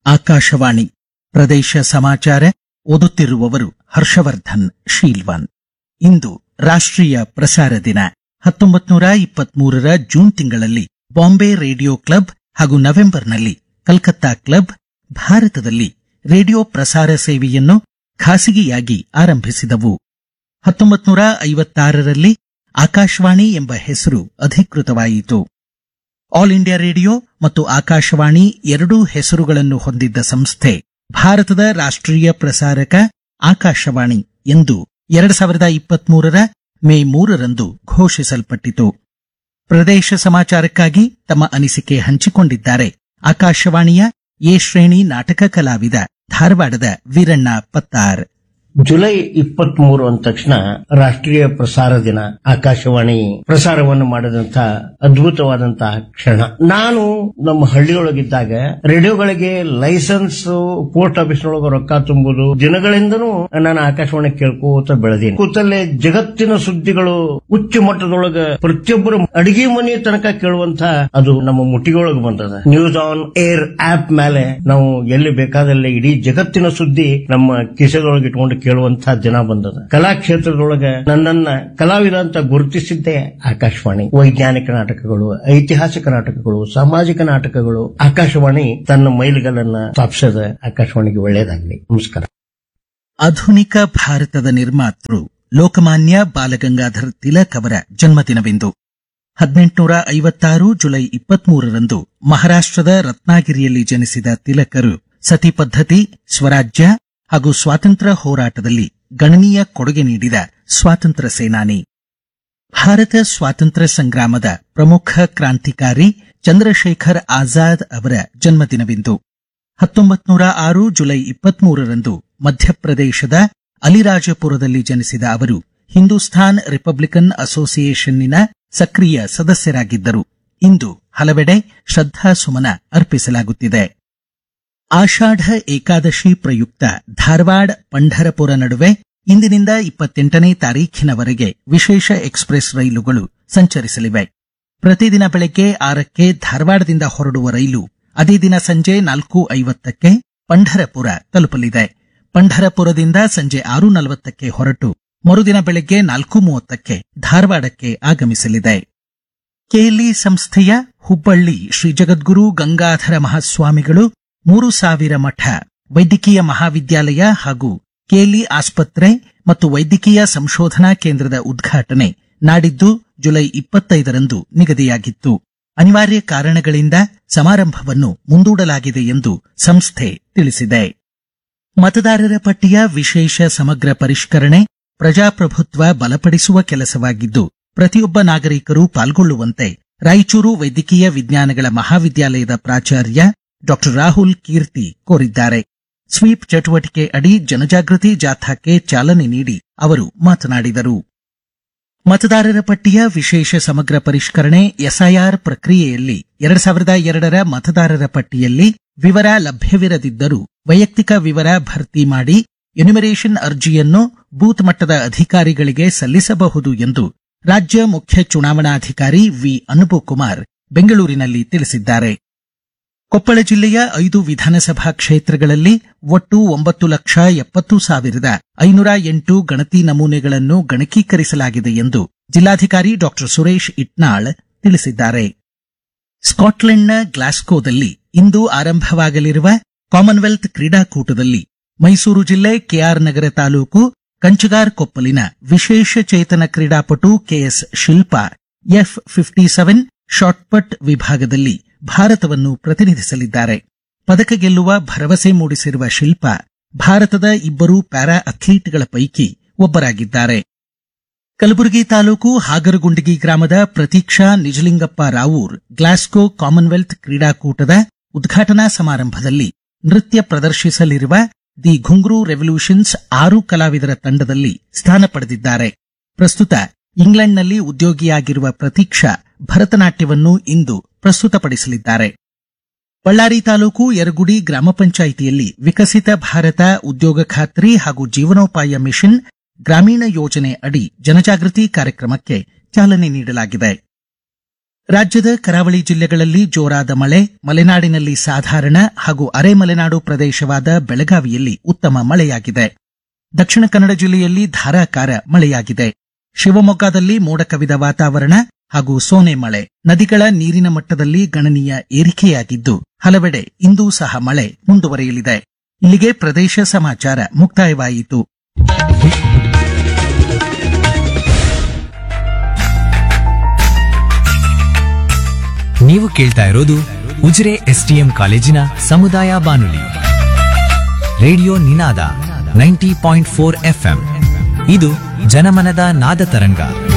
ಆಕಾಶವಾಣಿ ಪ್ರದೇಶ ಸಮಾಚಾರ ಓದುತ್ತಿರುವವರು ಹರ್ಷವರ್ಧನ್ ಶೀಲ್ವನ್ ಇಂದು ರಾಷ್ಟ್ರೀಯ ಪ್ರಸಾರ ದಿನ ಹತ್ತೊಂಬತ್ತು ನೂರ ಇಪ್ಪತ್ಮೂರರ ಜೂನ್ ತಿಂಗಳಲ್ಲಿ ಬಾಂಬೆ ರೇಡಿಯೋ ಕ್ಲಬ್ ಹಾಗೂ ನವೆಂಬರ್ನಲ್ಲಿ ಕಲ್ಕತ್ತಾ ಕ್ಲಬ್ ಭಾರತದಲ್ಲಿ ರೇಡಿಯೋ ಪ್ರಸಾರ ಸೇವೆಯನ್ನು ಖಾಸಗಿಯಾಗಿ ಆರಂಭಿಸಿದವು ಹತ್ತೊಂಬತ್ತು ನೂರ ಐವತ್ತಾರರಲ್ಲಿ ಆಕಾಶವಾಣಿ ಎಂಬ ಹೆಸರು ಅಧಿಕೃತವಾಯಿತು ಆಲ್ ಇಂಡಿಯಾ ರೇಡಿಯೋ ಮತ್ತು ಆಕಾಶವಾಣಿ ಎರಡೂ ಹೆಸರುಗಳನ್ನು ಹೊಂದಿದ್ದ ಸಂಸ್ಥೆ ಭಾರತದ ರಾಷ್ಟ್ರೀಯ ಪ್ರಸಾರಕ ಆಕಾಶವಾಣಿ ಎಂದು ಎರಡು ಸಾವಿರದ ಇಪ್ಪತ್ಮೂರರ ಮೇ ಮೂರರಂದು ಘೋಷಿಸಲ್ಪಟ್ಟಿತು ಪ್ರದೇಶ ಸಮಾಚಾರಕ್ಕಾಗಿ ತಮ್ಮ ಅನಿಸಿಕೆ ಹಂಚಿಕೊಂಡಿದ್ದಾರೆ ಆಕಾಶವಾಣಿಯ ಎ ಶ್ರೇಣಿ ನಾಟಕ ಕಲಾವಿದ ಧಾರವಾಡದ ವೀರಣ್ಣ ಪತ್ತಾರ್ ಜುಲೈ ಇಪ್ಪತ್ತ್ ಮೂರು ಅಂದ ತಕ್ಷಣ ರಾಷ್ಟ್ರೀಯ ಪ್ರಸಾರ ದಿನ ಆಕಾಶವಾಣಿ ಪ್ರಸಾರವನ್ನು ಮಾಡಿದಂತ ಅದ್ಭುತವಾದಂತಹ ಕ್ಷಣ ನಾನು ನಮ್ಮ ಹಳ್ಳಿಯೊಳಗಿದ್ದಾಗ ರೇಡಿಯೋಗಳಿಗೆ ಲೈಸೆನ್ಸ್ ಪೋಸ್ಟ್ ಆಫೀಸ್ನೊಳಗೆ ರೊಕ್ಕ ತುಂಬುದು ದಿನಗಳಿಂದನೂ ನಾನು ಆಕಾಶವಾಣಿ ಕೇಳ್ಕೋತ ಬೆಳೆದೀನಿ ಕೂತಲ್ಲೇ ಜಗತ್ತಿನ ಸುದ್ದಿಗಳು ಉಚ್ಚ ಮಟ್ಟದೊಳಗ ಪ್ರತಿಯೊಬ್ಬರು ಅಡಿಗೆ ಮನೆ ತನಕ ಕೇಳುವಂತ ಅದು ನಮ್ಮ ಮುಟ್ಟಿಗೊಳಗೆ ಬಂದದ ನ್ಯೂಸ್ ಆನ್ ಏರ್ ಆಪ್ ಮೇಲೆ ನಾವು ಎಲ್ಲಿ ಬೇಕಾದಲ್ಲಿ ಇಡೀ ಜಗತ್ತಿನ ಸುದ್ದಿ ನಮ್ಮ ಕಿಸೆದೊಳಗೆ ಇಟ್ಕೊಂಡು ಕೇಳುವಂತ ದಿನ ಬಂದದ ಕಲಾ ಕ್ಷೇತ್ರದೊಳಗ ನನ್ನನ್ನ ಕಲಾವಿದ ಅಂತ ಗುರುತಿಸಿದ್ದೇ ಆಕಾಶವಾಣಿ ವೈಜ್ಞಾನಿಕ ನಾಟಕಗಳು ಐತಿಹಾಸಿಕ ನಾಟಕಗಳು ಸಾಮಾಜಿಕ ನಾಟಕಗಳು ಆಕಾಶವಾಣಿ ತನ್ನ ಮೈಲಿಗಲನ್ನ ಸ್ಥಾಪಿಸದ ಆಕಾಶವಾಣಿಗೆ ಒಳ್ಳೆಯದಾಗಲಿ ನಮಸ್ಕಾರ ಆಧುನಿಕ ಭಾರತದ ನಿರ್ಮಾತೃ ಲೋಕಮಾನ್ಯ ಬಾಲಗಂಗಾಧರ್ ತಿಲಕ್ ಅವರ ಜನ್ಮದಿನವಿಂದು ಹದಿನೆಂಟುನೂರ ಐವತ್ತಾರು ಜುಲೈ ಇಪ್ಪತ್ಮೂರರಂದು ಮಹಾರಾಷ್ಟ್ರದ ರತ್ನಾಗಿರಿಯಲ್ಲಿ ಜನಿಸಿದ ತಿಲಕರು ಸತಿ ಪದ್ಧತಿ ಸ್ವರಾಜ್ಯ ಹಾಗೂ ಸ್ವಾತಂತ್ರ್ಯ ಹೋರಾಟದಲ್ಲಿ ಗಣನೀಯ ಕೊಡುಗೆ ನೀಡಿದ ಸ್ವಾತಂತ್ರ್ಯ ಸೇನಾನಿ ಭಾರತ ಸ್ವಾತಂತ್ರ್ಯ ಸಂಗ್ರಾಮದ ಪ್ರಮುಖ ಕ್ರಾಂತಿಕಾರಿ ಚಂದ್ರಶೇಖರ್ ಆಜಾದ್ ಅವರ ಜನ್ಮದಿನವಿಂದು ಹತ್ತೊಂಬತ್ತು ನೂರ ಆರು ಜುಲೈ ಇಪ್ಪತ್ಮೂರರಂದು ಮಧ್ಯಪ್ರದೇಶದ ಅಲಿರಾಜಪುರದಲ್ಲಿ ಜನಿಸಿದ ಅವರು ಹಿಂದೂಸ್ಥಾನ್ ರಿಪಬ್ಲಿಕನ್ ಅಸೋಸಿಯೇಷನ್ನಿನ ಸಕ್ರಿಯ ಸದಸ್ಯರಾಗಿದ್ದರು ಇಂದು ಹಲವೆಡೆ ಶ್ರದ್ಧಾಸುಮನ ಅರ್ಪಿಸಲಾಗುತ್ತಿದೆ ಆಷಾಢ ಏಕಾದಶಿ ಪ್ರಯುಕ್ತ ಧಾರವಾಡ ಪಂಢರಪುರ ನಡುವೆ ಇಂದಿನಿಂದ ಇಪ್ಪತ್ತೆಂಟನೇ ತಾರೀಖಿನವರೆಗೆ ವಿಶೇಷ ಎಕ್ಸ್ಪ್ರೆಸ್ ರೈಲುಗಳು ಸಂಚರಿಸಲಿವೆ ಪ್ರತಿದಿನ ಬೆಳಗ್ಗೆ ಆರಕ್ಕೆ ಧಾರವಾಡದಿಂದ ಹೊರಡುವ ರೈಲು ಅದೇ ದಿನ ಸಂಜೆ ನಾಲ್ಕು ಐವತ್ತಕ್ಕೆ ಪಂಢರಪುರ ತಲುಪಲಿದೆ ಪಂಢರಪುರದಿಂದ ಸಂಜೆ ಆರು ನಲವತ್ತಕ್ಕೆ ಹೊರಟು ಮರುದಿನ ಬೆಳಗ್ಗೆ ನಾಲ್ಕು ಮೂವತ್ತಕ್ಕೆ ಧಾರವಾಡಕ್ಕೆ ಆಗಮಿಸಲಿದೆ ಕೆಎಲ್ಇ ಸಂಸ್ಥೆಯ ಹುಬ್ಬಳ್ಳಿ ಶ್ರೀ ಜಗದ್ಗುರು ಗಂಗಾಧರ ಮಹಾಸ್ವಾಮಿಗಳು ಮೂರು ಸಾವಿರ ಮಠ ವೈದ್ಯಕೀಯ ಮಹಾವಿದ್ಯಾಲಯ ಹಾಗೂ ಕೆಎಲ್ಇ ಆಸ್ಪತ್ರೆ ಮತ್ತು ವೈದ್ಯಕೀಯ ಸಂಶೋಧನಾ ಕೇಂದ್ರದ ಉದ್ಘಾಟನೆ ನಾಡಿದ್ದು ಜುಲೈ ಇಪ್ಪತ್ತೈದರಂದು ನಿಗದಿಯಾಗಿತ್ತು ಅನಿವಾರ್ಯ ಕಾರಣಗಳಿಂದ ಸಮಾರಂಭವನ್ನು ಮುಂದೂಡಲಾಗಿದೆ ಎಂದು ಸಂಸ್ಥೆ ತಿಳಿಸಿದೆ ಮತದಾರರ ಪಟ್ಟಿಯ ವಿಶೇಷ ಸಮಗ್ರ ಪರಿಷ್ಕರಣೆ ಪ್ರಜಾಪ್ರಭುತ್ವ ಬಲಪಡಿಸುವ ಕೆಲಸವಾಗಿದ್ದು ಪ್ರತಿಯೊಬ್ಬ ನಾಗರಿಕರು ಪಾಲ್ಗೊಳ್ಳುವಂತೆ ರಾಯಚೂರು ವೈದ್ಯಕೀಯ ವಿಜ್ಞಾನಗಳ ಮಹಾವಿದ್ಯಾಲಯದ ಪ್ರಾಚಾರ್ಯ ಡಾ ರಾಹುಲ್ ಕೀರ್ತಿ ಕೋರಿದ್ದಾರೆ ಸ್ವೀಪ್ ಚಟುವಟಿಕೆ ಅಡಿ ಜನಜಾಗೃತಿ ಜಾಥಾಕ್ಕೆ ಚಾಲನೆ ನೀಡಿ ಅವರು ಮಾತನಾಡಿದರು ಮತದಾರರ ಪಟ್ಟಿಯ ವಿಶೇಷ ಸಮಗ್ರ ಪರಿಷ್ಕರಣೆ ಎಸ್ಐಆರ್ ಪ್ರಕ್ರಿಯೆಯಲ್ಲಿ ಎರಡ್ ಸಾವಿರದ ಎರಡರ ಮತದಾರರ ಪಟ್ಟಿಯಲ್ಲಿ ವಿವರ ಲಭ್ಯವಿರದಿದ್ದರೂ ವೈಯಕ್ತಿಕ ವಿವರ ಭರ್ತಿ ಮಾಡಿ ಎನ್ಯುಮರೇಷನ್ ಅರ್ಜಿಯನ್ನು ಬೂತ್ ಮಟ್ಟದ ಅಧಿಕಾರಿಗಳಿಗೆ ಸಲ್ಲಿಸಬಹುದು ಎಂದು ರಾಜ್ಯ ಮುಖ್ಯ ಚುನಾವಣಾಧಿಕಾರಿ ವಿ ಅನುಪಕುಮಾರ್ ಬೆಂಗಳೂರಿನಲ್ಲಿ ತಿಳಿಸಿದ್ದಾರೆ ಕೊಪ್ಪಳ ಜಿಲ್ಲೆಯ ಐದು ವಿಧಾನಸಭಾ ಕ್ಷೇತ್ರಗಳಲ್ಲಿ ಒಟ್ಟು ಒಂಬತ್ತು ಲಕ್ಷ ಎಪ್ಪತ್ತು ಸಾವಿರದ ಐನೂರ ಎಂಟು ಗಣತಿ ನಮೂನೆಗಳನ್ನು ಗಣಕೀಕರಿಸಲಾಗಿದೆ ಎಂದು ಜಿಲ್ಲಾಧಿಕಾರಿ ಡಾ ಸುರೇಶ್ ಇಟ್ನಾಳ್ ತಿಳಿಸಿದ್ದಾರೆ ಸ್ಕಾಟ್ಲೆಂಡ್ನ ಗ್ಲಾಸ್ಕೋದಲ್ಲಿ ಇಂದು ಆರಂಭವಾಗಲಿರುವ ಕಾಮನ್ವೆಲ್ತ್ ಕ್ರೀಡಾಕೂಟದಲ್ಲಿ ಮೈಸೂರು ಜಿಲ್ಲೆ ಕೆಆರ್ ನಗರ ತಾಲೂಕು ಕಂಚಗಾರ್ ಕೊಪ್ಪಲಿನ ವಿಶೇಷ ಚೇತನ ಕ್ರೀಡಾಪಟು KS Shilpa F fifty seven shot put ವಿಭಾಗದಲ್ಲಿ ಭಾರತವನ್ನು ಪ್ರತಿನಿಧಿಸಲಿದ್ದಾರೆ ಪದಕ ಗೆಲ್ಲುವ ಭರವಸೆ ಮೂಡಿಸಿರುವ ಶಿಲ್ಪಾ ಭಾರತದ ಇಬ್ಬರು ಪ್ಯಾರಾ ಅಥ್ಲೀಟ್ಗಳ ಪೈಕಿ ಒಬ್ಬರಾಗಿದ್ದಾರೆ ಕಲಬುರಗಿ ತಾಲೂಕು ಹಾಗರಗುಂಡಗಿ ಗ್ರಾಮದ ಪ್ರತೀಕ್ಷಾ ನಿಜಲಿಂಗಪ್ಪ ರಾವೂರ್ ಗ್ಲಾಸ್ಗೋ ಕಾಮನ್ವೆಲ್ತ್ ಕ್ರೀಡಾಕೂಟದ ಉದ್ಘಾಟನಾ ಸಮಾರಂಭದಲ್ಲಿ ನೃತ್ಯ ಪ್ರದರ್ಶಿಸಲಿರುವ ದಿ ಘುಂಗ್ರು ರೆವಲ್ಯೂಷನ್ಸ್ ಆರು ಕಲಾವಿದರ ತಂಡದಲ್ಲಿ ಸ್ಥಾನ ಪಡೆದಿದ್ದಾರೆ ಪ್ರಸ್ತುತ ಇಂಗ್ಲೆಂಡ್ನಲ್ಲಿ ಉದ್ಯೋಗಿಯಾಗಿರುವ ಪ್ರತೀಕ್ಷಾ ಭರತನಾಟ್ಯವನ್ನು ಇಂದು ಪ್ರಸ್ತುತಪಡಿಸಲಿದ್ದಾರೆ ಬಳ್ಳಾರಿ ತಾಲೂಕು ಯರಗುಡಿ ಗ್ರಾಮ ಪಂಚಾಯಿತಿಯಲ್ಲಿ ವಿಕಸಿತ ಭಾರತ ಉದ್ಯೋಗ ಖಾತ್ರಿ ಹಾಗೂ ಜೀವನೋಪಾಯ ಮಿಷನ್ ಗ್ರಾಮೀಣ ಯೋಜನೆ ಅಡಿ ಜನಜಾಗೃತಿ ಕಾರ್ಯಕ್ರಮಕ್ಕೆ ಚಾಲನೆ ನೀಡಲಾಗಿದೆ ರಾಜ್ಯದ ಕರಾವಳಿ ಜಿಲ್ಲೆಗಳಲ್ಲಿ ಜೋರಾದ ಮಳೆ ಮಲೆನಾಡಿನಲ್ಲಿ ಸಾಧಾರಣ ಹಾಗೂ ಅರೆ ಮಲೆನಾಡು ಪ್ರದೇಶವಾದ ಬೆಳಗಾವಿಯಲ್ಲಿ ಉತ್ತಮ ಮಳೆಯಾಗಿದೆ ದಕ್ಷಿಣ ಕನ್ನಡ ಜಿಲ್ಲೆಯಲ್ಲಿ ಧಾರಾಕಾರ ಮಳೆಯಾಗಿದೆ ಶಿವಮೊಗ್ಗದಲ್ಲಿ ಮೋಡ ಕವಿದ ವಾತಾವರಣ ಹಾಗೂ ಸೋನೆ ಮಳೆ ನದಿಗಳ ನೀರಿನ ಮಟ್ಟದಲ್ಲಿ ಗಣನೀಯ ಏರಿಕೆಯಾಗಿದ್ದು ಹಲವೆಡೆ ಇಂದೂ ಸಹ ಮಳೆ ಮುಂದುವರಿಯಲಿದೆ ಇಲ್ಲಿಗೆ ಪ್ರದೇಶ ಸಮಾಚಾರ ಮುಕ್ತಾಯವಾಯಿತು ನೀವು ಕೇಳ್ತಾ ಇರೋದು ಉಜಿರೆ ಎಸ್ಟಿಎಂ ಕಾಲೇಜಿನ ಸಮುದಾಯ ಬಾನುಲಿ radio Ninada ninety point four FM ಇದು ಜನಮನದ ನಾದ ತರಂಗ